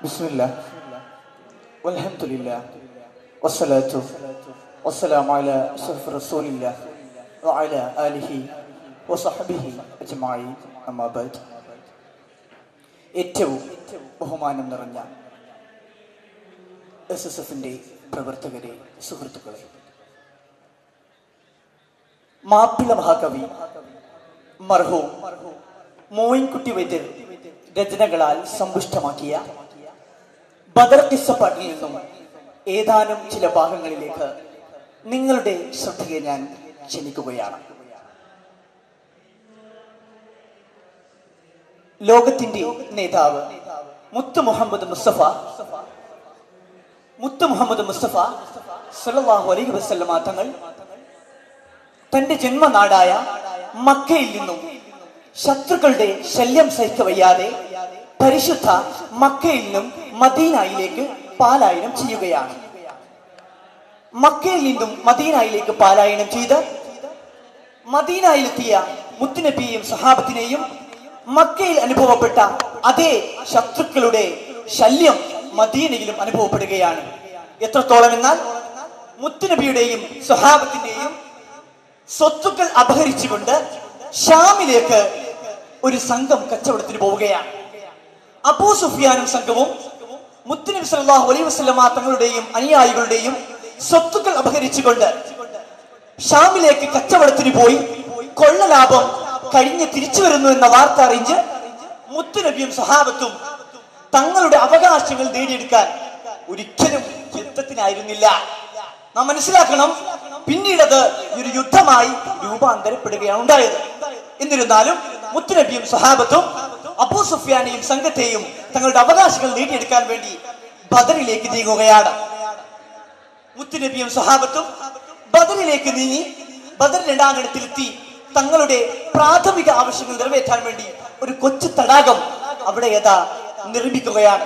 بسم الله والحمد لله والصلاة والسلام على أشرف رسول الله وعلى آله وصحبه أجمعين أما بعد ഏറ്റവും ബഹുമാനം നിറഞ്ഞ എസ് എസ് എഫിന്റെ പ്രവർത്തകരെ സുഹൃത്തുക്കളെ മാപ്പിള മഹാകവി മർഹൂം മോയിൻകുട്ടി വൈദ്യർ രചനകളാൽ സമ്പുഷ്ടമാക്കിയ ബദർ കിസ്സപ്പാട്ടിൽ നിന്നും ഏതാനും ചില ഭാഗങ്ങളിലേക്ക് നിങ്ങളുടെ ശ്രദ്ധയെ ഞാൻ ക്ഷണിക്കുകയാണ് ലോകത്തിന്റെ നേതാവ് മുത്ത് മുഹമ്മദ് മുസ്തഫ മുത്ത് മുഹമ്മദ് മുസ്തഫ സല്ലല്ലാഹു അലൈഹി വസല്ലമ തങ്ങൾ തന്റെ ജന്മനാടായ മക്കയിൽ നിന്നും ശത്രുക്കളുടെ ശല്യം സഹിക്കവയ്യാതെ പരിശുദ്ധ മക്കയിൽ നിന്നും മദീനായിലേക്ക് പാലായനം ചെയ്യുകയാണ് മക്കയിൽ നിന്നും മദീനായിലേക്ക് പാലായനം ചെയ്ത് മദീനായിലെത്തിയ മുത്തുനബിയെയും സഹാബത്തിനെയും മക്കയിൽ അനുഭവപ്പെട്ട അതേ ശത്രുക്കളുടെ ശല്യം മദീനയിലും അനുഭവപ്പെടുകയാണ് എത്രത്തോളം എന്നാൽ മുത്തുനബിയുടെയും സ്വഹാബത്തിന്റെയും സ്വത്തുക്കൾ അപഹരിച്ചുകൊണ്ട് ഷാമിലേക്ക് ഒരു സംഘം കച്ചവടത്തിന് പോവുകയാണ് അബൂ സുഫിയാനും സംഘവും മുത്തുനബി സല്ലല്ലാഹു അലൈഹി വസല്ലമ തങ്ങളുടെയും അനുയായികളുടെയും സ്വത്തുക്കൾ അപഹരിച്ചുകൊണ്ട് ഷാമിലേക്ക് കച്ചവടത്തിന് പോയി കൊള്ള ലാഭം കഴിഞ്ഞ് തിരിച്ചു വരുന്നു എന്ന വാർത്ത അറിഞ്ഞ് മുത്തുനബിയും സഹാബത്തും തങ്ങളുടെ അവകാശങ്ങൾ നേടിയെടുക്കാൻ ഒരിക്കലും യുദ്ധത്തിനായിരുന്നില്ല നാം മനസ്സിലാക്കണം പിന്നീട് അത് ഒരു യുദ്ധമായി രൂപാന്തരപ്പെടുകയാണ് ഉണ്ടായത് എന്നിരുന്നാലും മുത്തുനബിയും സഹാബത്തും അബൂ സുഫിയാനെയും സംഘത്തെയും തങ്ങളുടെ അവകാശങ്ങൾ നേടിയെടുക്കാൻ വേണ്ടി ബദറിലേക്ക് നീങ്ങുകയാണ് മുത്തുനബിയും സഹാബത്തും ബദറിലേക്ക് നീങ്ങി ബദർ രണ്ടാങ്കണത്തിലെത്തി തങ്ങളുടെ പ്രാഥമിക ആവശ്യങ്ങൾ നിറവേറ്റാൻ വേണ്ടി ഒരു കൊച്ചു തടാകം അവിടെ യഥാ നിർമ്മിക്കുകയാണ്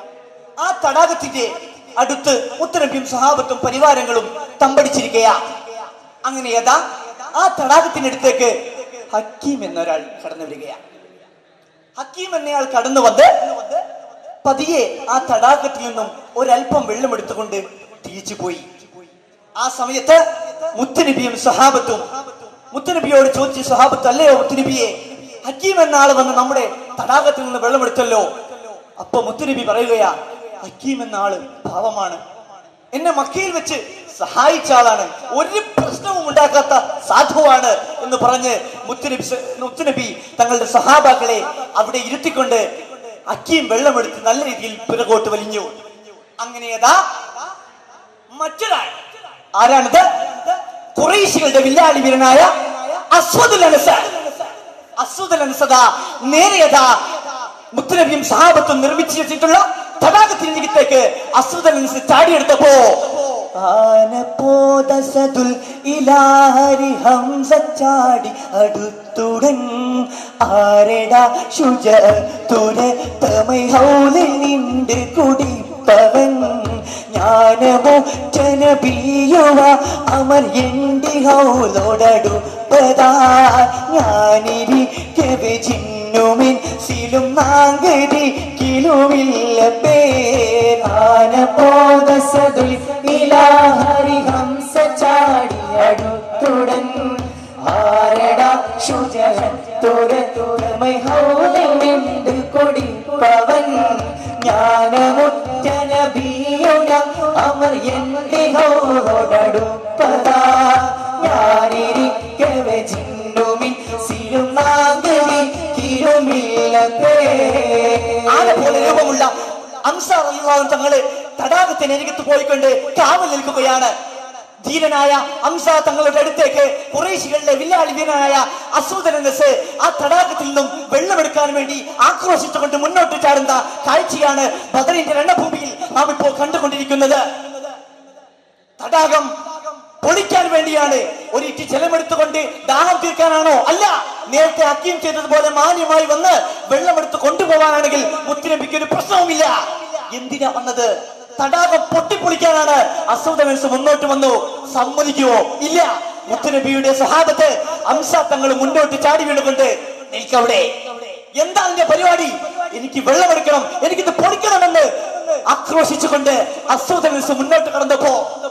ആ തടാകത്തിന്റെ അടുത്ത് മുത്തനബിയും സഹാബത്തും പരിവാരങ്ങളും തമ്പടിച്ചിരിക്കയാ അങ്ങനെ യഥാ ആ തടാകത്തിനടുത്തേക്ക് ഹക്കീം എന്നൊരാൾ കടന്നു വരികയാണ് ഹക്കീം എന്നയാൾ കടന്നു വന്ന് പതിയെ ആ തടാകത്തിൽ നിന്നും ഒരല്പം വെള്ളം എടുത്തുകൊണ്ട് തിരിച്ചു പോയി ആ സമയത്ത് മുത്തനബിയും സഹാബത്തും മുത്തനബിയോട് ചോദിച്ചു സഹാബത്ത് അല്ലയോ മുത്തനബിയെ ഹക്കീം എന്ന ആള് വന്ന് നമ്മുടെ തടാകത്തിൽ നിന്ന് വെള്ളമെടുത്തല്ലോ അപ്പൊ മുത്തനബി പറയുകയാ ഹക്കീം എന്ന ആള് പാവമാണ് എന്നെ മക്കയിൽ വെച്ച് സഹായിച്ച ആളാണ് ഒരു പ്രശ്നവും ഉണ്ടാക്കാത്ത സാധുവാണ് എന്ന് പറഞ്ഞ് മുത്തുനബി സ- മുത്തുനബി തങ്ങളുടെ സഹാബാക്കളെ അവിടെ ഇരുത്തിക്കൊണ്ട് അക്കീം വെള്ളമെടുത്ത് നല്ല രീതിയിൽ പിറകോട്ട് വലിഞ്ഞു അങ്ങനെ ഏതാ മറ്റൊരാൾ ആരാണിത് കുറേശികളുടെ വില്ലാളി വീരനായ അസ്വദുൽ അനസ അസ്വദുൽ അനസദ നേരെയതാ മുത്തുനബിയും സഹാബത്തും നിർമ്മിച്ചു വെച്ചിട്ടുള്ള തടാകത്തിനകത്തേക്ക് അസ്വദുൽ അനസ് ചാടിയെടുത്തപ്പോ ആനപ്പോദസതുൽ ഇലാഹരി ഹംസ ചാടി അടുത്തുടൻ ആരടാ ശുച തുര തമൈ ഹൗലിൽ നിണ്ട് കുടിപ്പവൻ ജ്ഞാനമോ ജനബിയുവ അമർ എണ്ടി ഹൗലോടടുപ്പതാ ഞാനിരിക്കവെ ചിന്നുമിൻ സിലും നാങ്കരി കിലുമില്ല പേരാനപോദസതുൽ ഇലാഹരി ഹംസ ചാടി അടുത്തുടൻ ആരടാ ശുചകൻ തുര തുറമൈ ഹൗലിണ്ട് കൊടിപ്പവൻ ജ്ഞാനമുറ്റനബിയുന അമർ എന്റെ ഹോടടുപ്പതാ ഞാനിരിക്കവെ ചിന്നുമിൻ സിലും നാഗരി കിരുമില്ല ആന പോലെ രൂപമുള്ള അംസാർ അള്ളാഹു തങ്ങള് തടാകത്തിനരികത്ത് പോയിക്കൊണ്ട് കാവൽ നിൽക്കുകയാണ് ധീരനായ അംസ തങ്ങളുടെ അടുത്തേക്ക് കുറേശികളുടെ വില്ലാളി വീരനായ അസൂദനസ് ആ തടാകത്തിൽ നിന്നും വെള്ളമെടുക്കാൻ വേണ്ടി ആക്രോശിച്ചുകൊണ്ട് മുന്നോട്ട് ചാടുന്ന കാഴ്ചയാണ് ബദറിന്റെ രണഭൂമിയിൽ നാം ഇപ്പോൾ കണ്ടുകൊണ്ടിരിക്കുന്നത് തടാകം പൊളിക്കാൻ വേണ്ടിയാണ് ഒരു ഇറ്റി ജലമെടുത്തുകൊണ്ട് ദാഹം തീർക്കാനാണോ അല്ല നേരത്തെ അക്കീം ചെയ്തതുപോലെ മാന്യമായി വന്ന് വെള്ളമെടുത്ത് കൊണ്ടുപോകാനാണെങ്കിൽ മുത്തുനബിക്ക് ഒരു പ്രശ്നവുമില്ല എന്തിനാ വന്നത് തടാകം പൊട്ടിപ്പൊളിക്കാനാണ് അസൗദമൻസ് മുന്നോട്ട് വന്നു സമ്മതിക്കുവോ ഇല്ല മുത്തുനബിയുടെ സഹാബത്ത് അംസ തങ്ങൾ മുന്നോട്ട് ചാടി വീണുകൊണ്ട് നിൽക്കവിടെ എന്താ അതിന്റെ പരിപാടി എനിക്ക് വെള്ളമെടുക്കണം എനിക്കിത് പൊളിക്കണമെന്ന് ആക്രോശിച്ചുകൊണ്ട് അസൂദനസ് മുന്നോട്ട് കടന്നപ്പോ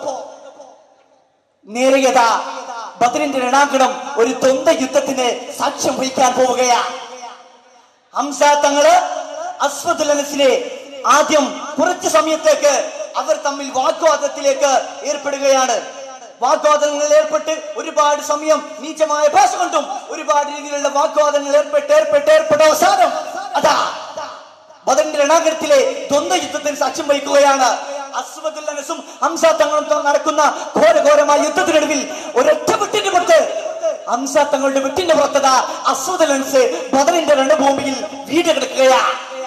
നേരിയതാ ബദറിന്റെ രണാങ്കണം ഒരു ദ്വന്ദ് യുദ്ധത്തിന് സാക്ഷ്യം വഹിക്കാൻ പോവുകയാ ഹംസ തങ്ങള് അസ്വദുലനസിനെ ആദ്യം കുറച്ചു സമയത്തേക്ക് അവർ തമ്മിൽ വാഗ്വാദത്തിലേക്ക് ഏർപ്പെടുകയാണ് വാഗ്വാദങ്ങളിൽ ഏർപ്പെട്ട് ഒരുപാട് സമയം നീചമായ ഭാഷ കൊണ്ടും ഒരുപാട് രീതിയിലുള്ള വാഗ്വാദങ്ങൾ ഏർപ്പെട്ട് ഏർപ്പെട്ട് ഏർപ്പെട്ട അവസാനം അതാ ബദറിന്റെ രണാങ്കണത്തിലെ ദ്വന്ദ് യുദ്ധത്തിന് സാക്ഷ്യം വഹിക്കുകയാണ് അസ്വദുല്ലനസും ഹംസ തങ്ങളും തമ്മിൽ നടക്കുന്ന ഘോരഘോരമായ യുദ്ധത്തിനൊടുവിൽ ഒരൊറ്റ വെട്ടിന് പുറത്ത് ഹംസ തങ്ങളുടെ വെട്ടിന്റെ പുറത്തത അസ്വദുല്ലനസ് ബദറിന്റെ രണഭൂമിയിൽ വീട് കിടക്കുകയാ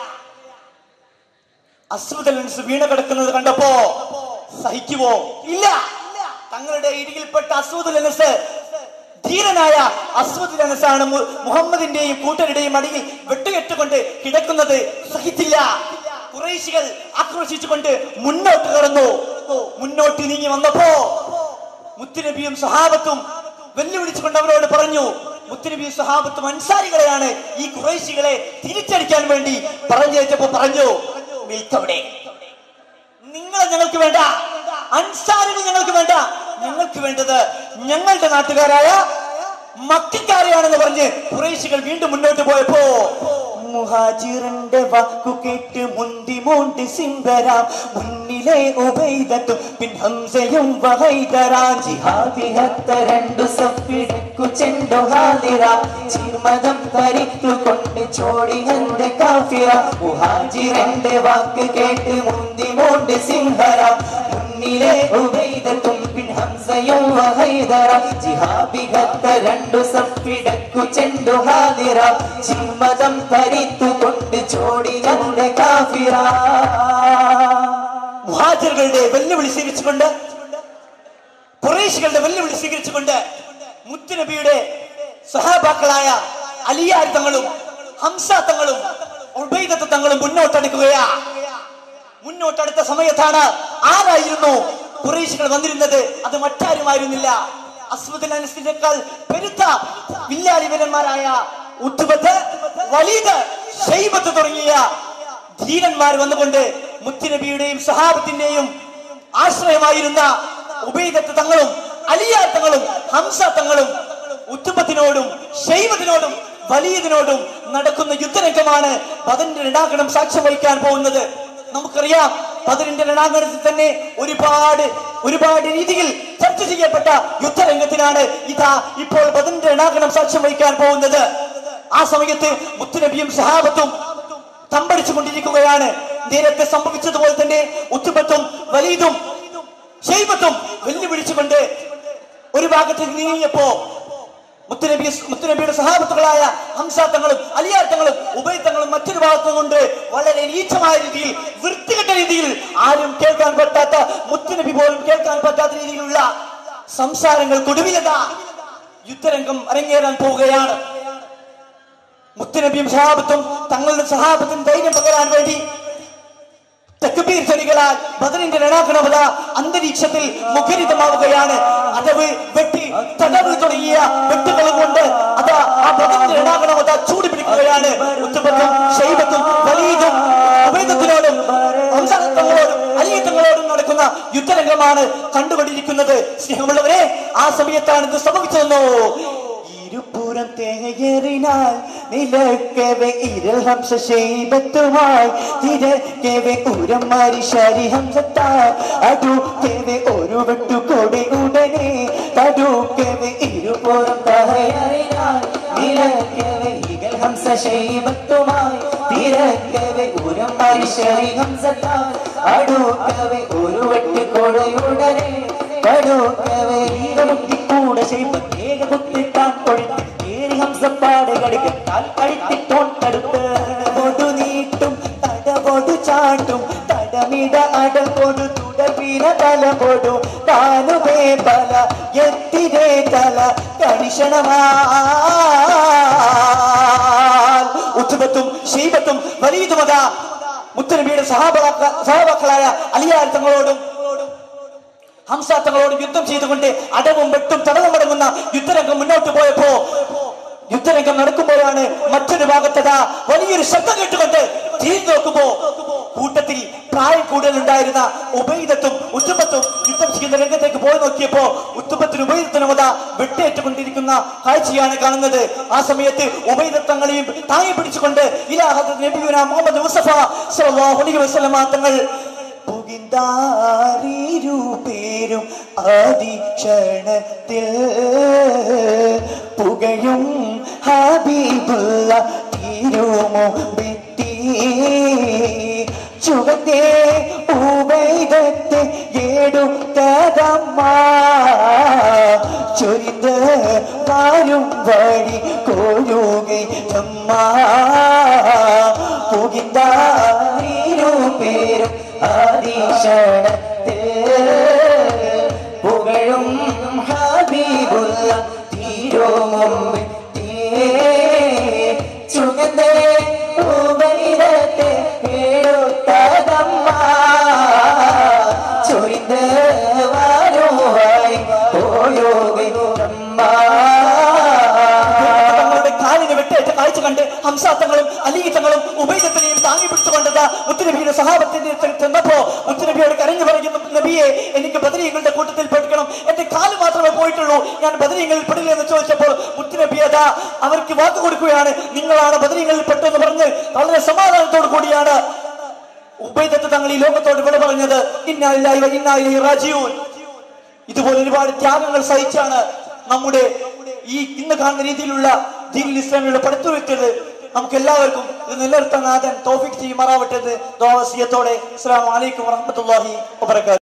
അസ്വദുല്ലനസ് വീണ് കിടക്കുന്നത് കണ്ടപ്പോ സഹിക്കുവോ ഇല്ല തങ്ങളുടെ ഇടിയിൽപ്പെട്ട അസ്വദുല്ലനസ് ധീരനായ അസ്വദുല്ലനസാണ് മു- മുഹമ്മദിന്റെയും കൂട്ടരുടെയും അടിയിൽ വെട്ടുകെട്ടുകൊണ്ട് കിടക്കുന്നത് സഹിച്ചില്ല കുറേശികൾ ആക്രോശിച്ചുകൊണ്ട് മുന്നോട്ട് കടന്നു മുന്നോട്ട് നീങ്ങി വന്നപ്പോ മുത്തുനബിയും സഹാബത്തും വെല്ലുവിളിച്ചുകൊണ്ട് അവരോട് പറഞ്ഞു മുത്തുനബിയും സഹാബത്തും അൻസാരികളെയാണ് ഈ കുറേശികളെ തിരിച്ചടിക്കാൻ വേണ്ടി പറഞ്ഞയച്ചപ്പോ പറഞ്ഞു വിൽക്കവിടെ നിങ്ങളെ ഞങ്ങൾക്ക് വേണ്ട അൻസാരികൾ ഞങ്ങൾക്ക് വേണ്ട ഞങ്ങൾക്ക് വേണ്ടത് ഞങ്ങളുടെ നാട്ടുകാരായ മക്കാരെയാണെന്ന് പറഞ്ഞ് കുറേശികൾ വീണ്ടും മുന്നോട്ട് പോയപ്പോ മുഹാജിറിന്റെ വാക്കു കേട്ട് മുന്തി മൂണ്ടി സിംബരാം മുന്നിലെ ഉബൈദത്തും പിൻ ഹംസയും വഹൈദരാം ജിഹാദിഹത്ത രണ്ടു സപ്പിടക്കു ചെണ്ടു ഹാദിറ ചീർമതം തരിത്തു കൊണ്ട് ചോടിയന്റെ കാഫിറ മുഹാജിരന്റെ വാക്ക് കേട്ട് മുന്തി മോണ്ട് സിംഹര മുന്നിലെ ഉബൈദത്തും പിൻ ഹംസയും വഹൈദറ ജിഹാദിഹത്ത രണ്ടു സപ്പിടക്കു ചെണ്ടു ഹാദിറ ചീർമതം തരിത്തു കൊണ്ട് ചോടിയന്റെ കാഫിറ മുഹാജിറുകളുടെ വെല്ലുവിളി സ്വീകരിച്ചുകൊണ്ട് കുറേശികളുടെ വെല്ലുവിളി സ്വീകരിച്ചുകൊണ്ട് മുത്തുനബിയുടെ സഹാബാക്കളായ അലിയാർ തങ്ങളും ഹംസ തങ്ങളും ഉബൈദത്ത് തങ്ങളും മുന്നോട്ടടുക്കുകയാ മുന്നോട്ടടുത്ത സമയത്താണ് ആരായിരുന്നു കുറേശികൾ വന്നിരുന്നത് അത് മറ്റാരുമായിരുന്നില്ല അസ്വദുൽ അനസിനേക്കാൾ പെരുത്ത വില്ലാളി വീരന്മാരായ ഉത്തുബത്ത് വലീദ് ഷൈബത്ത് തുടങ്ങിയ ധീരന്മാർ വന്നുകൊണ്ട് മുത്തുനബിയുടെയും സഹാബത്തിന്റെയും ആശ്രയമായിരുന്ന ഉബൈദത്ത് തങ്ങളും അലിയാ തങ്ങളും ഹംസ തങ്ങളും ഉത്തുബത്തിനോടും ഷൈബത്തിനോടും വലീദിനോടും നടക്കുന്ന യുദ്ധരംഗമാണ് പതിന്റെ രണാങ്കണം സാക്ഷ്യം വഹിക്കാൻ പോകുന്നത് നമുക്കറിയാം പതിനിന്റെ രണാങ്കണത്തിൽ തന്നെ ഒരുപാട് ഒരുപാട് രീതിയിൽ ചർച്ച ചെയ്യപ്പെട്ട യുദ്ധരംഗത്തിനാണ് ഇതാ ഇപ്പോൾ പതിന്റെ രണാങ്കണം സാക്ഷ്യം വഹിക്കാൻ പോകുന്നത് ആ സമയത്ത് മുത്തുനബിയും സഹാബത്തും തമ്പടിച്ചു കൊണ്ടിരിക്കുകയാണ് നേരത്തെ സംഭവിച്ചതുപോലെ തന്നെ ഉത്തുബത്തും വലീദും ഷെയ്ബത്തും വെല്ലുവിളിച്ചുകൊണ്ട് ഒരു ഭാഗത്തേക്ക് നീങ്ങിയപ്പോ മുത്തുനബി മുത്തുനബിയുടെ സഹാബത്തുകളായ ഹംസാത്തങ്ങളും അലിയാത്തങ്ങളും ഉഭയത്തങ്ങളും മറ്റൊരു ഭാഗത്തു കൊണ്ട് വളരെ നീച്ചമായ രീതിയിൽ വൃത്തികെട്ട രീതിയിൽ ആരും കേൾക്കാൻ പറ്റാത്ത മുത്തുനബി പോലും കേൾക്കാൻ പറ്റാത്ത രീതിയിലുള്ള സംസാരങ്ങൾ കൊടുവിലതാ യുദ്ധരംഗം അരങ്ങേറാൻ പോവുകയാണ് മുത്തുനബിയും സഹാബത്തും തങ്ങളുടെ സഹാബത്തും ധൈര്യം പകരാൻ വേണ്ടി തക്ബീർ ധ്വനികളാൽ ബദറിന്റെ രണാകണവത അന്തരീക്ഷത്തിൽ മുഖരിതമാവുകയാണ് അതവ് വെട്ടി തടവ് തുടങ്ങിയ വെട്ടുകൾ കൊണ്ട് അതാ ആ ബദറിന്റെ രണാകണവത ചൂട് പിടിക്കുകയാണ് ഉത്തുബത്തും ഷൈബത്തും വലീദും അഭേദത്തിനോടും ഹംസങ്ങളോടും അലിയത്തങ്ങളോടും നടക്കുന്ന യുദ്ധരംഗമാണ് കണ്ടുകൊണ്ടിരിക്കുന്നത് സ്നേഹമുള്ളവരെ ആ സമയത്താണ് ഇത് സംഭവിച്ചതെന്നോ ഇരുപുറം തേങ്ങയേറിനാൽ നിലക്കവെ ഇരൽ ഹംസ ശൈബത്തുമായി തിരക്കവെ ഉരമാരി ശരി ഹംസത്താൽ അടുക്കവെ ഒരു വെട്ടുകൊടി ഉടനെ തടുക്കവെ ഇരുപുറം തഹയറിനാൽ നിലക്കവെ ഇകൽ ഹംസ ശൈബത്തുമായി തിരക്കവെ ഉരം മനുഷ്യരി ഹംസത്താൽ അടുക്കവെ ഒരു വെട്ട് കൊടയുടനെ കടുക്കവെ ഈരമുട്ടിക്കൂടെ ശൈബത്ത് ഏക കുത്തിട്ടാൻ കൊഴുത്ത് ഏറി ഹംസപ്പാട് കടിക്കാൽ അഴിത്തിട്ടോൺ തടുത്ത് കൊടു നീട്ടും തടപൊടു ചാട്ടും തടമിട അടൽ കൊടു തുടർവീര തല കൊടു താനുവേ ബല എത്തിരേ തല കണിഷണമാ ഉത്തുബത്തും ഷീബത്തും വലീതുമത മുത്തനബിയുടെ സഹാബാക്ക സഹാബാക്കളായ അലിയാർ തങ്ങളോടും ഹംസ തങ്ങളോടും യുദ്ധം ചെയ്തുകൊണ്ട് അടവും വെട്ടും തടവും അടങ്ങുന്ന യുദ്ധരംഗം മുന്നോട്ട് പോയപ്പോ യുദ്ധരംഗം നടക്കുമ്പോഴാണ് മറ്റൊരു ഭാഗത്തതാ വലിയൊരു ശബ്ദം കേട്ടുകൊണ്ട് തിരിഞ്ഞു നോക്കുമ്പോ കൂട്ടത്തിൽ പ്രായം കൂടുതലുണ്ടായിരുന്ന ഉബൈദത്തും ഉത്തുബത്തും യുദ്ധം ചെയ്യുന്ന രംഗത്തേക്ക് പോയി നോക്കിയപ്പോ ഉത്തുബത്തിന് ഉബൈദത്തിനും അതാ വെട്ടേറ്റുകൊണ്ടിരിക്കുന്ന കാഴ്ചയാണ് കാണുന്നത് ആ സമയത്ത് ഉബൈദത്തങ്ങളെയും താങ്ങി പിടിച്ചുകൊണ്ട് ഇലാഹത്ത് നബിയുന മുഹമ്മദ് മുസ്തഫ സല്ലല്ലാഹു അലൈഹി വസല്ലമ തങ്ങൾ പുകിന്താരിരുപേരും ആദിക്ഷണത്തിൽ പുകയും ഹബീബുള്ള തീരുമോ ഭിത്തി ചുവത്തെ ഉപൈതത്തെ എടുത്തതമ്മ ചൊരിന്ത് വാരും വഴി കോരുകയമ്മ പുകിന്താരിരുപേരും ആദിക്ഷണത്തിൽ പുകഴും ഹബീബുള്ള തീരോ മുമ്പ് ചുഗന്തേ ഉപരിതത്തെ എടുത്തതമ്മ ചൊരിന്ത് വാരുവായി പോയോഗമ്മ തങ്ങളുടെ കാലിന് വെട്ടേറ്റ കാഴ്ച കണ്ട് ഹംസാത്തങ്ങളും അലീത്തങ്ങളും ഉഭയത്തിനെയും താങ്ങി പിടിച്ചുകൊണ്ടത് മുത്തുനബിയുടെ സഹാബത്തിന്റെ അടുത്ത് ചെന്നപ്പോ മുത്തുനബിയോട് കരഞ്ഞു പറയുന്നു നബിയെ എനിക്ക് ബദരീങ്ങളുടെ കൂട്ടത്തിൽ പെടുക്കണം എന്റെ കാല് മാത്രമേ പോയിട്ടുള്ളൂ ഞാൻ ബദരീങ്ങളിൽ പെടില്ല എന്ന് ചോദിച്ചപ്പോൾ മുത്തുനബി അതാ അവർക്ക് വാക്ക് കൊടുക്കുകയാണ് നിങ്ങളാണ് ബദരീങ്ങളിൽ പെട്ടെന്ന് പറഞ്ഞ് വളരെ സമാധാനത്തോടു കൂടിയാണ് ഉഭയദത്ത് തങ്ങൾ ഈ ലോകത്തോട് വിട പറഞ്ഞത് ഇന്നാലില്ലായി വ ഇന്നാ ഇലൈഹി റാജിഊൻ ഇതുപോലെ ഒരുപാട് ത്യാഗങ്ങൾ സഹിച്ചാണ് നമ്മുടെ ഈ ഇന്ന് കാണുന്ന രീതിയിലുള്ള ദീനുൽ ഇസ്ലാമിലുള്ള പടുത്തുവെച്ചത് നമുക്ക് എല്ലാവർക്കും ഇത് നിലനിർത്താൻ നാഥൻ തോഫിക് ചെയ്യുമാറാവട്ടെ എന്ന് ദോവസിയത്തോടെ അസ്സലാമു അലൈക്കും വറഹ്മത്തുള്ളാഹി വബറകാതുഹു